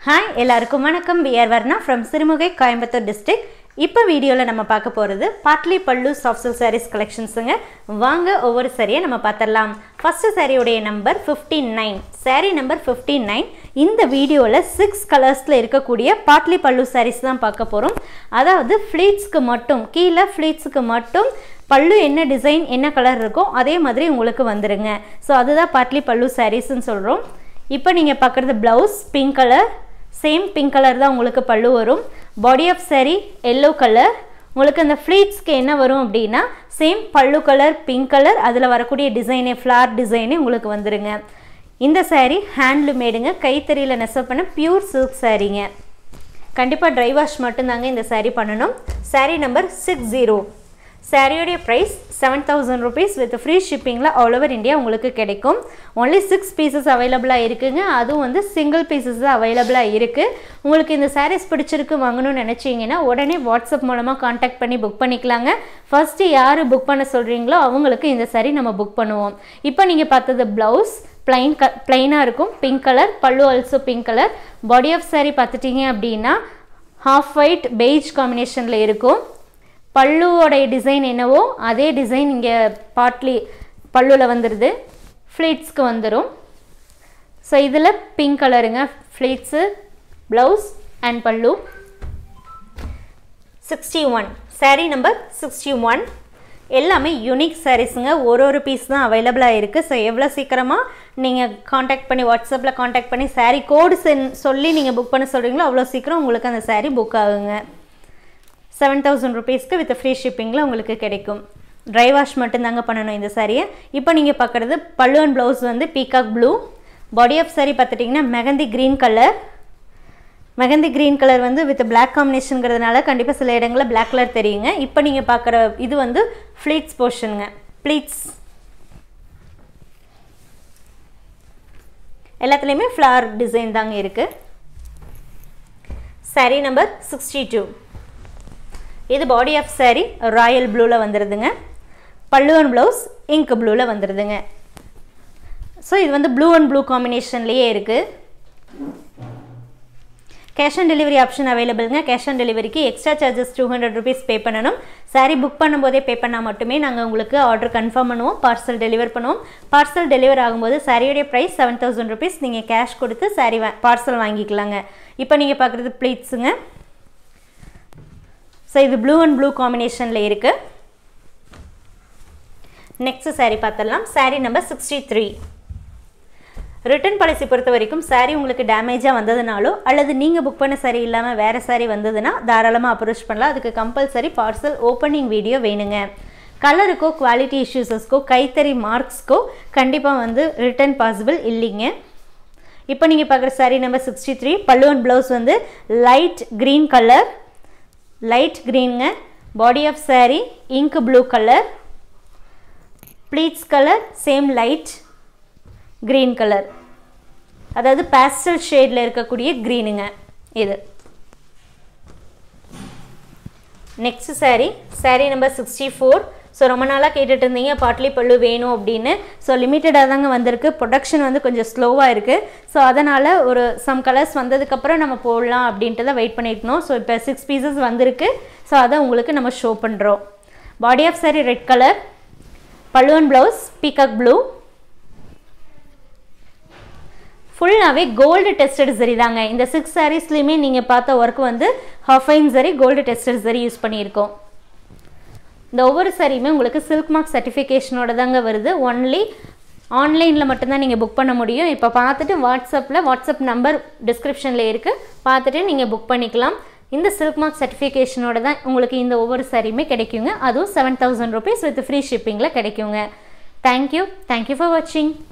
hi எல்லாருக்கும் வணக்கம் we are Varna from Sirumugai Coimbatore district இப்போ வீடியோவில் நம்ம பார்க்க போகிறது பாட்லி பல்லு சாஃப்ட் சில்க் சாரீஸ் கலெக்ஷன்ஸுங்க வாங்க ஒவ்வொரு சாரியை நம்ம பார்த்துடலாம் ஃபஸ்ட்டு சாரியுடைய number fifty nine sari number fifty nine இந்த வீடியோவில் சிக்ஸ் கலர்ஸில் இருக்கக்கூடிய பாட்லி பல்லு சாரீஸ் தான் பார்க்க போகிறோம் அதாவது ஃப்ளீட்ஸ்க்கு மட்டும் கீழே ஃப்ளீட்ஸுக்கு மட்டும் பல்லு என்ன டிசைன் என்ன கலர் இருக்கோ அதே மாதிரி உங்களுக்கு வந்துடுங்க ஸோ அதுதான் பாட்லி பல்லு சாரீஸ்ன்னு சொல்கிறோம் இப்போ நீங்கள் பார்க்குறது blouse pink colour same pink colour தான் உங்களுக்கு பல்லு வரும் body of saree yellow colour உங்களுக்கு அந்த ஃப்ளீட்ஸ்க்கு என்ன வரும் அப்படின்னா சேம் பல்லு கலர் பிங்க் கலர் அதில் வரக்கூடிய டிசைனே ஃப்ளார் டிசைனே உங்களுக்கு வந்துருங்க இந்த saree ஹேண்ட்லூமேடுங்க கைத்தறியில் நெசவு பண்ண பியூர் சில்க் சாரீங்க கண்டிப்பாக ட்ரை வாஷ் மட்டும்தாங்க இந்த saree பண்ணணும் saree நம்பர் சிக்ஸ் ஜீரோ சாரியோடைய price seven thousand rupees with free ஷிப்பிங்கில் ஆல் ஓவர் இந்தியா உங்களுக்கு கிடைக்கும் ஒன்லி சிக்ஸ் பீசஸ் அவைலபிளாக இருக்குங்க அதுவும் வந்து சிங்கிள் பீசஸ் தான் அவைலபிளாக இருக்குது உங்களுக்கு இந்த சாரீஸ் பிடிச்சிருக்கு வாங்கணும்னு நினச்சிங்கன்னா உடனே வாட்ஸ்அப் மூலமாக காண்டாக்ட் பண்ணி புக் பண்ணிக்கலாங்க ஃபஸ்ட்டு யார் புக் பண்ண சொல்கிறீங்களோ அவங்களுக்கு இந்த சாரீ நம்ம புக் பண்ணுவோம் இப்போ நீங்கள் பார்த்தது ப்ளவுஸ் பிளைன் க பிளைனாக இருக்கும் பிங்க் கலர் பல்லு also pink colour body of sari பார்த்துட்டிங்க அப்படின்னா ஹாஃப் ஒயிட் பெய்ஜ் காம்பினேஷனில் இருக்கும் பல்லுவோடைய டிசைன் என்னவோ அதே டிசைன் இங்கே பாட்லி பல்லுவில் வந்துடுது ஃப்ளீட்ஸ்க்கு வந்துடும் ஸோ இதில் பிங்க் கலருங்க ஃப்ளீட்ஸு ப்ளவுஸ் அண்ட் பல்லு sixty one sari number sixty one எல்லாமே யூனிக் சாரீஸுங்க ஒரு ஒரு பீஸ் தான் அவைலபிளாக இருக்குது ஸோ எவ்வளோ சீக்கிரமாக நீங்கள் காண்டாக்ட் பண்ணி வாட்ஸ்அப்பில் காண்டாக்ட் பண்ணி சாரீ கோடு சென் சொல்லி நீங்கள் புக் பண்ண சொல்கிறீங்களோ அவ்வளோ சீக்கிரம் உங்களுக்கு அந்த சாரீ புக் ஆகுங்க செவன் தௌசண்ட் ருபீஸ்க்கு வித் ஃப்ரீ ஷிப்பிங்கில் உங்களுக்கு கிடைக்கும் ட்ரை வாஷ் மட்டும்தாங்க பண்ணணும் இந்த சாரியை இப்போ நீங்கள் பார்க்குறது பல்லு அண்ட் ப்ளவுஸ் வந்து peacock blue body of sari பார்த்துட்டிங்கன்னா mehndi green colour mehndi green colour வந்து வித் பிளாக் காம்பினேஷனுங்கிறதுனால கண்டிப்பாக சில இடங்களில் பிளாக் கலர் தெரியுங்க இப்போ நீங்கள் பார்க்குற இது வந்து ஃப்ளீட்ஸ் போர்ஷனுங்க ப்ளீட்ஸ் எல்லாத்துலேயுமே ஃப்ளார் டிசைன் தாங்க இருக்குது சாரி நம்பர் சிக்ஸ்டி டூ இது பாடி ஆஃப் சாரீ ராயல் ப்ளூவில் வந்துடுதுங்க பல்லு அண்ட் ப்ளவுஸ் இங்க் ப்ளூவில் வந்துடுதுங்க ஸோ இது வந்து ப்ளூ அண்ட் ப்ளூ காம்பினேஷன்லேயே இருக்குது கேஷ் ஆன் டெலிவரி ஆப்ஷன் அவைலபிளுங்க கேஷ் ஆன் டெலிவரிக்கு extra charges two hundred rupees pay பண்ணணும் சாரீ புக் பண்ணும்போதே பே பண்ணால் மட்டுமே நாங்கள் உங்களுக்கு ஆர்டர் கன்ஃபார்ம் பண்ணுவோம் பார்சல் டெலிவர் பண்ணுவோம் பார்சல் டெலிவர் ஆகும்போது சாரியோடைய ப்ரைஸ் செவன் தௌசண்ட் ருபீஸ் நீங்கள் கேஷ் கொடுத்து சாரீ வா பார்சல் வாங்கிக்கலாங்க இப்போ நீங்கள் பார்க்குறது ப்ளீட்ஸுங்க ஸோ இது ப்ளூ அண்ட் ப்ளூ காம்பினேஷனில் இருக்குது நெக்ஸ்ட் சாரீ பார்த்துடலாம் sari number sixty three return policy பொறுத்த வரைக்கும் சாரீ உங்களுக்கு டேமேஜாக வந்ததுனாலோ அல்லது நீங்கள் புக் பண்ண சாரீ இல்லாமல் வேறு சாரீ வந்ததுன்னா தாராளமாக அப்ரோச் பண்ணலாம் அதுக்கு கம்பல்சரி பார்சல் ஓப்பனிங் வீடியோ வேணுங்க கலருக்கோ குவாலிட்டி இஷ்யூஸஸ்க்கோ கைத்தறி மார்க்ஸ்க்கோ கண்டிப்பாக வந்து ரிட்டர்ன் பாசிபிள் இல்லைங்க இப்போ நீங்கள் பார்க்குற சாரீ நம்பர் சிக்ஸ்டி த்ரீ பல்லு அண்ட் ப்ளவுஸ் வந்து லைட் க்ரீன் கலர் லைட் க்ரீனுங்க body of sari ink blue colour pleats colour same light green colour அதாவது பேஸ்டல் ஷேடில் இருக்கக்கூடிய க்ரீனுங்க இது next sari sari number sixty four so ரொம்ப நாளாக கேட்டுட்டு இருந்தீங்க பாட்லி பல்லு வேணும் அப்படின்னு ஸோ லிமிட்டடாக தாங்க வந்திருக்கு ப்ரொடக்ஷன் வந்து கொஞ்சம் ஸ்லோவாக இருக்குது ஸோ அதனால் ஒரு சம் கலர்ஸ் வந்ததுக்கப்புறம் நம்ம போடலாம் அப்படின்ட்டு தான் வெயிட் பண்ணியிருந்தோம் ஸோ இப்போ சிக்ஸ் பீசஸ் வந்திருக்கு ஸோ அதை உங்களுக்கு நம்ம ஷோ பண்ணுறோம் body of sari red colour பல்லு அண்ட் ப்ளவுஸ் பீகாக் ப்ளூ ஃபுல்லாகவே கோல்டு டெஸ்டட் சரி தாங்க இந்த சிக்ஸ் சாரீஸ்லேயுமே நீங்கள் பார்த்த ஒர்க் வந்து ஹஃபைன் சரி கோல்டு டெஸ்டட் சரி யூஸ் பண்ணியிருக்கோம் இந்த ஒவ்வொரு சாரியுமே உங்களுக்கு சில்க் மார்க் சர்டிஃபிகேஷனோட தாங்க வருது ஒன்லி ஆன்லைனில் மட்டும்தான் நீங்கள் புக் பண்ண முடியும் இப்போ பார்த்துட்டு வாட்ஸ்அப்பில் வாட்ஸ்அப் நம்பர் டிஸ்கிரிப்ஷனில் இருக்குது பார்த்துட்டு நீங்கள் புக் பண்ணிக்கலாம் இந்த சில்க் மார்க் சர்டிஃபிகேஷனோட தான் உங்களுக்கு இந்த ஒவ்வொரு சாரியுமே கிடைக்குங்க அதுவும் seven thousand rupees with free ஷிப்பிங்கில் கிடைக்குங்க தேங்க்யூ தேங்க்யூ ஃபார் வாட்சிங்